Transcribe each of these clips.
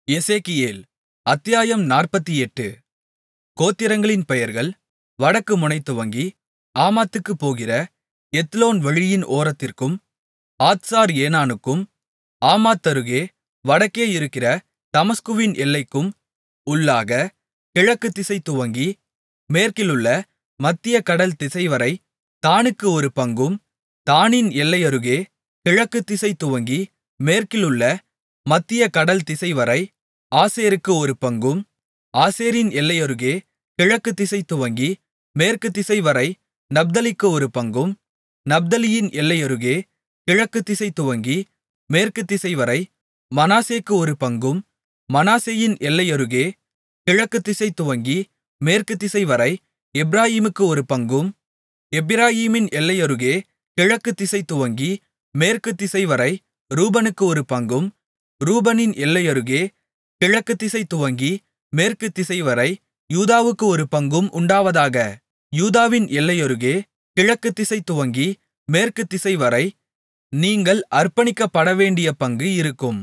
எசேக்கியேல் அத்தியாயம் நாற்பத்தெட்டு கோத்திரங்களின் பெயர்கள் வடக்கு முனைதுவங்கி ஆமாத்துக்குப் போகிற எத்லோன் வழியின் ஓரத்திற்கும் ஆத்சார் ஏனானுக்கும் ஆமாத்தருகே வடக்கே இருக்கிற தமஸ்குவின் எல்லைக்கும் உள்ளாக கிழக்கு திசை துவங்கி மேற்கிலுள்ள மத்திய கடல் திசைவரை தாணுக்கு ஒரு பங்கும் தாணின் எல்லையருகே கிழக்கு திசை துவங்கி மேற்கிலுள்ள மத்திய கடல் திசைவரை ஆசேருக்கு ஒரு பங்கும் ஆசேரின் எல்லையருகே கிழக்கு திசை துவங்கி மேற்கு திசைவரை நப்தலிக்கு ஒரு பங்கும் நப்தலியின் எல்லையருகே கிழக்கு திசை துவங்கி மேற்கு திசைவரை மனாசேக்கு ஒரு பங்கும் மனாசேயின் எல்லையருகே கிழக்கு திசை துவங்கி மேற்கு திசைவரை எப்பிராயீமுக்கு ஒரு பங்கும் எப்பிராயீமின் எல்லையருகே கிழக்கு திசை துவங்கி மேற்கு திசைவரை ரூபனுக்கு ஒரு பங்கும் ரூபனின் எல்லையருகே கிழக்கு திசை துவங்கி மேற்கு திசைவரை யூதாவுக்கு ஒரு பங்கும் உண்டாவதாக யூதாவின் எல்லையருகே கிழக்கு திசை துவங்கி மேற்கு திசைவரை நீங்கள் அர்ப்பணிக்கப்படவேண்டிய பங்கு இருக்கும்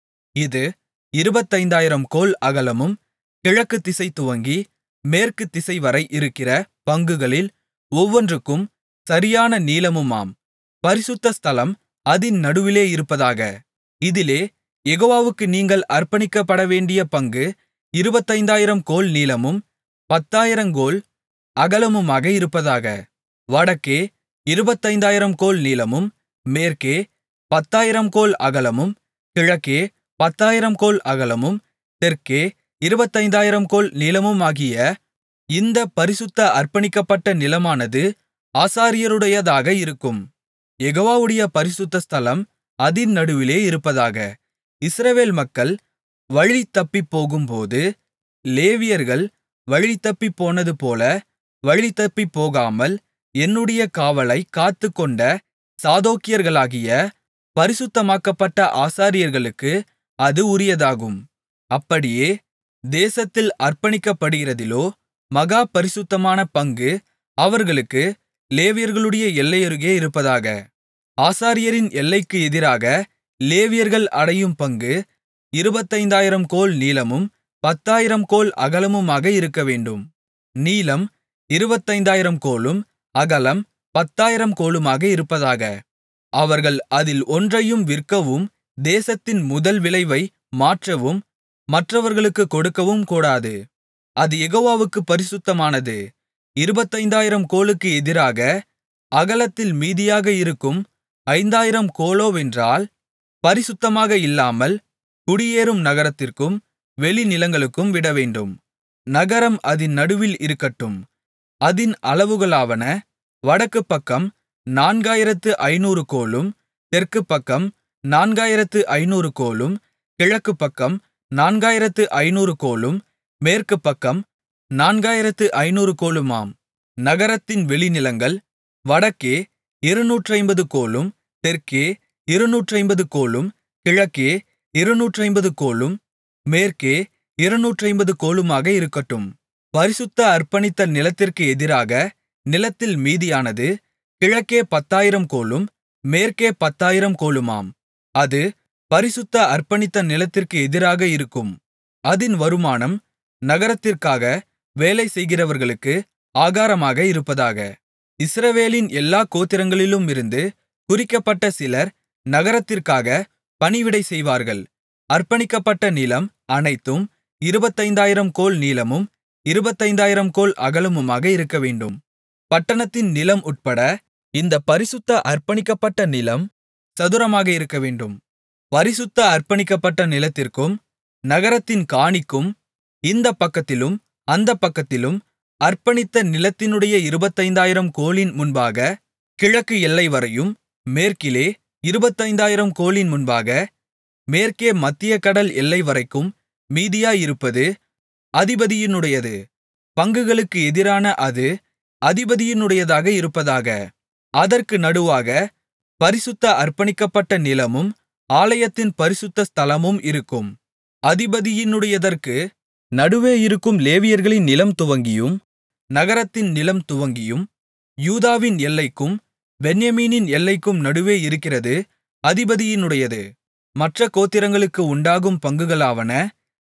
இது இருபத்தைந்தாயிரம் கோல் அகலமும் கிழக்கு திசை துவங்கி மேற்கு திசைவரை இருக்கிற பங்குகளில் ஒவ்வொன்றுக்கும் சரியான நீளமுமாம் பரிசுத்த ஸ்தலம் அதின் நடுவிலே இருப்பதாக இதிலே யெகோவாவுக்கு நீங்கள் அர்ப்பணிக்கப்படவேண்டிய பங்கு இருபத்தைந்தாயிரம் கோல் நீளமும் பத்தாயிரங் கோல் அகலமுமாக இருப்பதாக வடக்கே இருபத்தைந்தாயிரம் கோல் நீளமும் மேற்கே பத்தாயிரம் கோல் அகலமும் கிழக்கே பத்தாயிரம் கோல் அகலமும் தெற்கே இருபத்தைந்தாயிரம் கோல் நீளமுமாகிய இந்த பரிசுத்த அர்ப்பணிக்கப்பட்ட நிலமானது ஆசாரியருடையதாக இருக்கும் யெகோவாவுடைய பரிசுத்த ஸ்தலம் அதின் நடுவிலே இருப்பதாக இஸ்ரவேல் மக்கள் வழி தப்பிப்போகும்போது லேவியர்கள் வழி தப்பிப்போனதுபோல வழி தப்பிப்போகாமல் என்னுடைய காவலைக் காத்துக்கொண்ட சாதோக்கியர்களாகிய பரிசுத்தமாக்கப்பட்ட ஆசாரியர்களுக்கு அது உரியதாகும் அப்படியே தேசத்தில் அர்ப்பணிக்கப்படுகிறதிலோ மகா பரிசுத்தமான பங்கு அவர்களுக்கு லேவியர்களுடைய எல்லையருகே இருப்பதாக ஆசாரியரின் எல்லைக்கு எதிராக லேவியர்கள் அடையும் பங்கு இருபத்தைந்தாயிரம் கோல் நீளமும் பத்தாயிரம் கோல் அகலமுமாக இருக்கவேண்டும் நீளம் இருபத்தைந்தாயிரம் கோலும் அகலம் பத்தாயிரம் கோலுமாக இருப்பதாக அவர்கள் அதில் ஒன்றையும் விற்கவும் தேசத்தின் முதல் விளைவை மாற்றவும் மற்றவர்களுக்குக் கொடுக்கவும் கூடாது அது யெகோவாவுக்குப் பரிசுத்தமானது இருபத்தைந்தாயிரம் கோலுக்கு எதிராக அகலத்தில் மீதியாக இருக்கும் ஐந்தாயிரம் கோலோவென்றால் பரிசுத்தமாக இல்லாமல் குடியேறும் நகரத்திற்கும் வெளிநிலங்களுக்கும் விடவேண்டும் நகரம் அதின் நடுவில் இருக்கட்டும் அதின் அளவுகளாவன வடக்கு பக்கம் நான்காயிரத்து ஐநூறு கோலும் தெற்கு பக்கம் நான்காயிரத்து ஐநூறு கோலும் கிழக்கு பக்கம் நான்காயிரத்து ஐநூறு கோலும் மேற்கு பக்கம் நான்காயிரத்து ஐநூறு கோலுமாம் நகரத்தின் வெளிநிலங்கள் வடக்கே இருநூற்றைம்பது கோலும் தெற்கே இருநூற்றைம்பது கோலும் கிழக்கே இருநூற்றைம்பது கோலும் மேற்கே இருநூற்றைம்பது கோலுமாக இருக்கட்டும் பரிசுத்த அர்ப்பணித்த நிலத்திற்கு எதிராக நிலத்தில் மீதியானது கிழக்கே பத்தாயிரம் கோலும் மேற்கே பத்தாயிரம் கோலுமாம் அது பரிசுத்த அர்ப்பணித்த நிலத்திற்கு எதிராக இருக்கும் அதின் வருமானம் நகரத்திற்காக வேலை செய்கிறவர்களுக்கு ஆகாரமாக இருப்பதாக இஸ்ரவேலின் எல்லா கோத்திரங்களிலுமிருந்து குறிக்கப்பட்ட சிலர் நகரத்திற்காக பணிவிடை செய்வார்கள் அர்ப்பணிக்கப்பட்ட நிலம் அனைத்தும் இருபத்தைந்தாயிரம் கோல் நீளமும் இருபத்தைந்தாயிரம் கோல் அகலமுமாக இருக்கவேண்டும் பட்டணத்தின் நிலம் உட்பட இந்த பரிசுத்த அர்ப்பணிக்கப்பட்ட நிலம் சதுரமாக இருக்கவேண்டும் பரிசுத்த அர்ப்பணிக்கப்பட்ட நிலத்திற்கும் நகரத்தின் காணிக்கும் இந்த பக்கத்திலும் அந்த பக்கத்திலும் அர்ப்பணித்த நிலத்தினுடைய இருபத்தைந்தாயிரம் கோலின் முன்பாக கிழக்கு எல்லைவரையும் மேற்கிலே இருபத்தைந்தாயிரம் கோலின் முன்பாக மேற்கே மத்திய கடல் எல்லைவரைக்கும் மீதியாயிருப்பது அதிபதியினுடையது பங்குகளுக்கு எதிரான அது அதிபதியினுடையதாக இருப்பதாக அதற்கு நடுவாக பரிசுத்த அர்ப்பணிக்கப்பட்ட நிலமும் ஆலயத்தின் பரிசுத்த ஸ்தலமும் இருக்கும் அதிபதியினுடையதற்கு நடுவே இருக்கும் லேவியர்களின் நிலம் துவங்கியும் நகரத்தின் நிலம் துவங்கியும் யூதாவின் எல்லைக்கும் பென்யமீனின் எல்லைக்கும் நடுவே இருக்கிறது அதிபதியினுடையது மற்ற கோத்திரங்களுக்கு உண்டாகும் பங்குகளாவன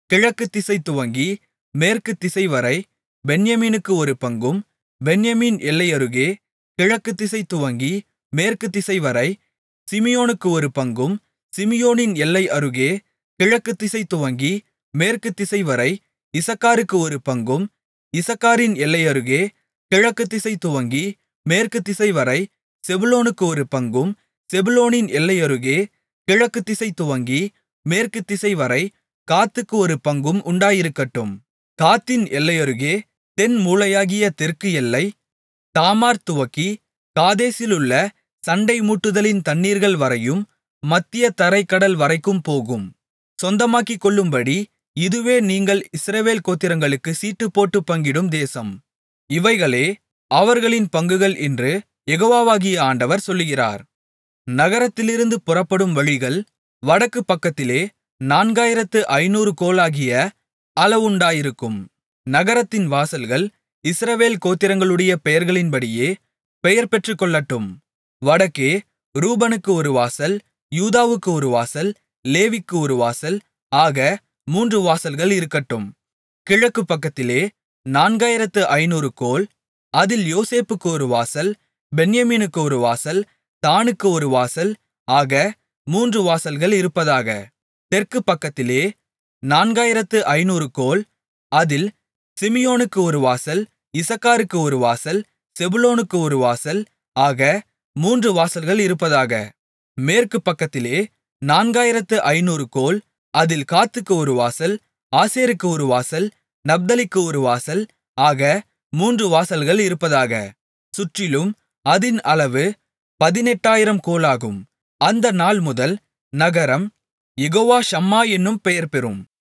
கிழக்கு திசை துவங்கி மேற்கு திசைவரை பென்யமீனுக்கு ஒரு பங்கும் பென்யமீன் எல்லையருகே கிழக்கு திசை துவங்கி மேற்கு திசைவரை சிமியோனுக்கு ஒரு பங்கும் சிமியோனின் எல்லை அருகே கிழக்கு திசை துவங்கி மேற்கு திசைவரை இசக்காருக்கு ஒரு பங்கும் இசக்காரின் எல்லையருகே கிழக்கு திசை துவங்கி மேற்கு திசைவரை செபுலோனுக்கு ஒரு பங்கும் செபுலோனின் எல்லையருகே கிழக்கு திசை துவங்கி மேற்கு திசைவரை காத்துக்கு ஒரு பங்கும் உண்டாயிருக்கட்டும் காத்தின் எல்லையருகே தென் மூலையாகிய தெற்கு எல்லை தாமார் துவக்கி காதேசிலுள்ள சண்டை மூட்டுதலின் தண்ணீர்கள் வரையும் மத்திய தரைக்கடல் வரைக்கும் போகும் சொந்தமாக்கிக் கொள்ளும்படி இதுவே நீங்கள் இஸ்ரவேல் கோத்திரங்களுக்கு சீட்டுப்போட்டுப் பங்கிடும் தேசம் இவைகளே அவர்களின் பங்குகள் என்று யெகோவாகிய ஆண்டவர் சொல்லுகிறார் நகரத்திலிருந்து புறப்படும் வழிகள் வடக்கு பக்கத்திலே நான்காயிரத்து ஐநூறு கோலாகிய அளவுண்டாயிருக்கும் நகரத்தின் வாசல்கள் இஸ்ரவேல் கோத்திரங்களுடைய பெயர்களின்படியே பெயர் பெற்றுக்கொள்ளட்டும் வடக்கே ரூபனுக்கு ஒரு வாசல் யூதாவுக்கு ஒரு வாசல் லேவிக்கு ஒரு வாசல் ஆக மூன்று வாசல்கள் இருக்கட்டும் கிழக்கு பக்கத்திலே நான்காயிரத்து ஐநூறு கோல் அதில் யோசேப்புக்கு ஒரு வாசல் பென்யமீனுக்கு ஒரு வாசல் தாணுக்கு ஒரு வாசல் ஆக மூன்று வாசல்கள் இருப்பதாக தெற்கு பக்கத்திலே நான்காயிரத்து ஐநூறு கோல் அதில் சிமியோனுக்கு ஒரு வாசல் இசக்காருக்கு ஒரு வாசல் செபுலோனுக்கு ஒரு வாசல் ஆக மூன்று வாசல்கள் இருப்பதாக மேற்கு பக்கத்திலே நான்காயிரத்து ஐநூறு கோல் அதில் காத்துக்கு ஒரு வாசல் ஆசேருக்கு ஒரு வாசல் நப்தலிக்கு ஒரு வாசல் ஆக மூன்று வாசல்கள் இருப்பதாக சுற்றிலும் அதின் அளவு பதினெட்டாயிரம் கோலாகும் அந்த நாள் முதல் நகரம் யெகோவா ஷம்மா என்னும் பெயர் பெறும்